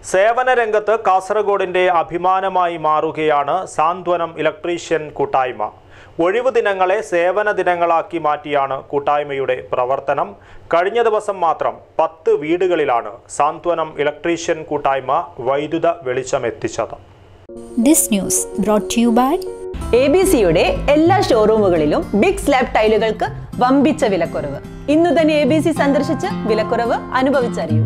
സേവന രംഗത്ത് കാസർഗോഡിന്റെ അഭിമാനമായി മാറുകയാണ് സാന്ത്വനം ഇലക്ട്രീഷ്യൻ കൂട്ടായ്മ ഒഴിവു ദിനങ്ങളെ സേവന ദിനങ്ങളാക്കി മാറ്റിയാണ് കൂട്ടായ്മയുടെ പ്രവർത്തനം കഴിഞ്ഞ ദിവസം മാത്രം പത്ത് വീടുകളിലാണ് സാന്ത്വനം ഇലക്ട്രീഷ്യൻ കൂട്ടായ്മ വൈദ്യുത വെളിച്ചമെത്തിച്ചത് This news brought to you by A B സിയുടെ എല്ലാ ഷോറൂമുകളിലും ബിഗ് സ്ലാബ് ടൈലുകൾക്ക് വമ്പിച്ച വിലക്കുറവ് ഇന്നു തന്നെ എ ബി സി സന്ദർശിച്ച് വിലക്കുറവ് അനുഭവിച്ചറിയൂ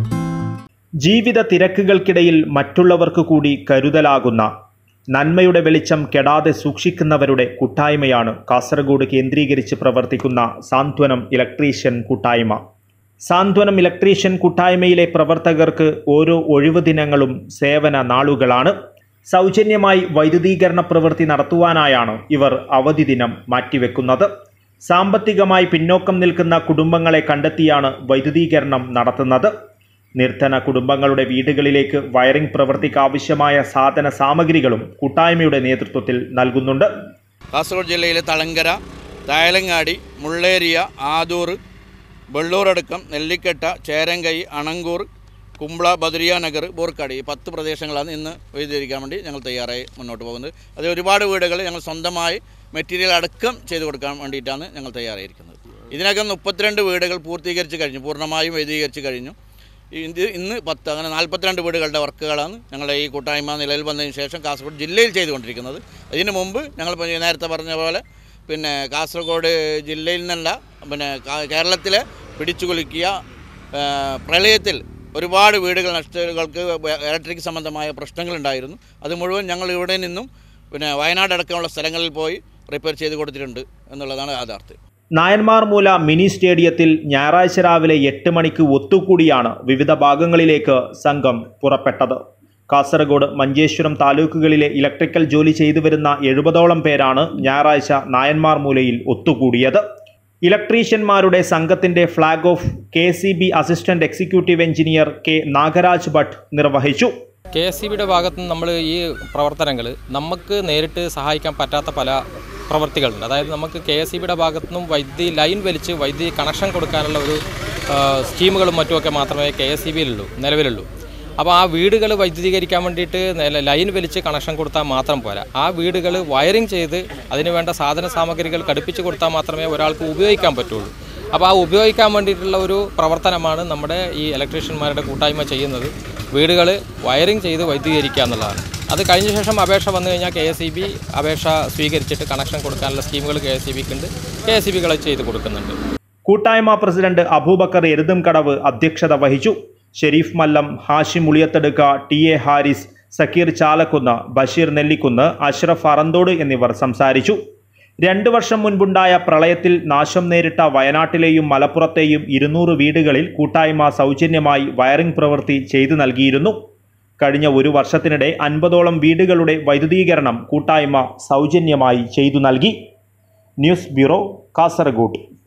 ജീവിത തിരക്കുകൾക്കിടയിൽ മറ്റുള്ളവർക്ക് കൂടി കരുതലാകുന്ന നന്മയുടെ വെളിച്ചം കെടാതെ സൂക്ഷിക്കുന്നവരുടെ കൂട്ടായ്മയാണ് കാസർഗോഡ് കേന്ദ്രീകരിച്ച് പ്രവർത്തിക്കുന്ന സാന്ത്വനം ഇലക്ട്രീഷ്യൻ കൂട്ടായ്മ സാന്ത്വനം ഇലക്ട്രീഷ്യൻ കൂട്ടായ്മയിലെ പ്രവർത്തകർക്ക് ഓരോ ഒഴിവു ദിനങ്ങളും സേവന നാളുകളാണ് സൗജന്യമായി വൈദ്യുതീകരണ പ്രവൃത്തി നടത്തുവാനായാണ് ഇവർ അവധി ദിനം മാറ്റിവെക്കുന്നത് സാമ്പത്തികമായി പിന്നോക്കം നിൽക്കുന്ന കുടുംബങ്ങളെ കണ്ടെത്തിയാണ് വൈദ്യുതീകരണം നടത്തുന്നത് നിർധന കുടുംബങ്ങളുടെ വീടുകളിലേക്ക് വയറിംഗ് പ്രവൃത്തിക്ക് ആവശ്യമായ സാധന സാമഗ്രികളും കൂട്ടായ്മയുടെ നേതൃത്വത്തിൽ നൽകുന്നുണ്ട് കാസർഗോഡ് ജില്ലയിലെ തളങ്കര തായലങ്ങാടി മുള്ളേരിയ ആദൂർ വെള്ളൂറടുക്കം നെല്ലിക്കട്ട ചേരങ്കൈ അണങ്കൂർ കുമ്പള ബദരിയ നഗർ ബോർക്കാട് ഈ പത്ത് പ്രദേശങ്ങളാണ് ഇന്ന് വൈദ്യുതീകരിക്കാൻ വേണ്ടി ഞങ്ങൾ തയ്യാറായി മുന്നോട്ട് പോകുന്നത് അത് ഒരുപാട് വീടുകൾ ഞങ്ങൾ സ്വന്തമായി മെറ്റീരിയൽ അടക്കം ചെയ്തു കൊടുക്കാൻ വേണ്ടിയിട്ടാണ് ഞങ്ങൾ തയ്യാറായിരിക്കുന്നത് ഇതിനകം മുപ്പത്തിരണ്ട് വീടുകൾ പൂർത്തീകരിച്ച് കഴിഞ്ഞു പൂർണ്ണമായും വൈദ്യുതീകരിച്ച് കഴിഞ്ഞു ഇത് ഇന്ന് പത്ത് അങ്ങനെ നാൽപ്പത്തിരണ്ട് വീടുകളുടെ വർക്കുകളാണ് ഞങ്ങളുടെ ഈ കൂട്ടായ്മ നിലവിൽ വന്നതിന് ശേഷം കാസർഗോഡ് ജില്ലയിൽ ചെയ്തുകൊണ്ടിരിക്കുന്നത് ഇതിന് മുമ്പ് ഞങ്ങൾ ഇപ്പോൾ നേരത്തെ പറഞ്ഞ പോലെ പിന്നെ കാസർഗോഡ് ജില്ലയിൽ നിന്നല്ല പിന്നെ കാ- കേരളത്തിലെ പിടിച്ചുകുലുക്കിയ ആ, പ്രളയത്തിൽ ഒരുപാട് വീടുകൾ നഷ്ടങ്ങൾക്ക് ഇലക്ട്രിക് സംബന്ധമായ പ്രശ്നങ്ങളുണ്ടായിരുന്നു അത് മുഴുവൻ ഞങ്ങൾ ഇവിടെ നിന്നും പിന്നെ വയനാട് അടക്കമുള്ള സ്ഥലങ്ങളിൽ പോയി റിപ്പയർ ചെയ്ത് കൊടുത്തിട്ടുണ്ട് എന്നുള്ളതാണ് യാഥാർത്ഥ്യം നായന്മാർ മൂല മിനി സ്റ്റേഡിയത്തിൽ ഞായറാഴ്ച രാവിലെ എട്ട് മണിക്ക് ഒത്തുകൂടിയാണ് വിവിധ ഭാഗങ്ങളിലേക്ക് സംഘം പുറപ്പെട്ടത് കാസർഗോഡ് മഞ്ചേശ്വരം താലൂക്കുകളിലെ ഇലക്ട്രിക്കൽ ജോലി ചെയ്തു വരുന്ന എഴുപതോളം പേരാണ് ഞായറാഴ്ച നായന്മാർ മൂലയിൽ ഒത്തുകൂടിയത് ഇലക്ട്രീഷ്യന്മാരുടെ സംഘത്തിന്റെ flag off K C B assistant executive engineer K Nagaraj Bhat നിർവഹിച്ചു കെ എസ് സി ബിയുടെ ഭാഗത്ത് നിന്ന് നമ്മൾ ഈ പ്രവർത്തനങ്ങൾ നമുക്ക് നേരിട്ട് സഹായിക്കാൻ പറ്റാത്ത പല പ്രവൃത്തികളുണ്ട് അതായത് നമുക്ക് കെ എസ് സി ബിയുടെ ഭാഗത്തു നിന്നും വൈദ്യുതി ലൈൻ വലിച്ച് വൈദ്യുതി കണക്ഷൻ കൊടുക്കാനുള്ള ഒരു ആ, സ്കീമുകളും മറ്റുമൊക്കെ മാത്രമേ കെ എസ് സി ബിയിലുള്ളൂ നിലവിലുള്ളൂ അപ്പോൾ ആ വീടുകൾ വൈദ്യുതീകരിക്കാൻ വേണ്ടിയിട്ട് നില- ലൈൻ വലിച്ച് കണക്ഷൻ കൊടുത്താൽ മാത്രം പോരാ ആ വീടുകൾ വയറിംഗ് ചെയ്ത് അതിന് വേണ്ട സാധന സാമഗ്രികൾ ഘടിപ്പിച്ച് കൊടുത്താൽ മാത്രമേ ഒരാൾക്ക് ഉപയോഗിക്കാൻ പറ്റുള്ളൂ അപ്പോൾ ആ ഉപയോഗിക്കാൻ വേണ്ടിയിട്ടുള്ള ഒരു പ്രവർത്തനമാണ് നമ്മുടെ ഈ ഇലക്ട്രീഷ്യന്മാരുടെ കൂട്ടായ്മ ചെയ്യുന്നത് വീടുകൾ വയറിംഗ് ചെയ്ത് വൈദ്യുതീകരിക്കുക എന്നുള്ളതാണ് അത് കഴിഞ്ഞ ശേഷം അപേക്ഷ വന്നു കഴിഞ്ഞാൽ കെ എസ് ഇ ബി അപേക്ഷ സ്വീകരിച്ചിട്ട് കണക്ഷൻ കൊടുക്കാനുള്ള സ്കീമുകൾ കെ എസ് ഇ ബിക്ക് ഉണ്ട് കെ എസ് ഇ ബികൾ ചെയ്ത് കൊടുക്കുന്നുണ്ട് കൂട്ടായ്മ പ്രസിഡന്റ് അബൂബക്കർ എരുതും കടവ് അധ്യക്ഷത വഹിച്ചു ഷെരീഫ് മല്ലം ഹാഷിം ഉളിയത്തെടുക്ക ടി എ ഹാരിസ് സക്കീർ ചാലക്കുന്ന് ബഷീർ നെല്ലിക്കുന്ന് അഷ്റഫ് അറന്തോട് എന്നിവർ സംസാരിച്ചു രണ്ട് വർഷം മുൻപുണ്ടായ പ്രളയത്തിൽ നാശം നേരിട്ട വയനാട്ടിലെയും മലപ്പുറത്തെയും ഇരുന്നൂറ് വീടുകളിൽ കൂട്ടായ്മ സൗജന്യമായി വയറിംഗ് പ്രവൃത്തി ചെയ്തു നൽകിയിരുന്നു കഴിഞ്ഞ ഒരു വർഷത്തിനിടെ അൻപതോളം വീടുകളുടെ വൈദ്യുതീകരണം കൂട്ടായ്മ സൗജന്യമായി ചെയ്തു നൽകി ന്യൂസ് ബ്യൂറോ കാസർഗോഡ്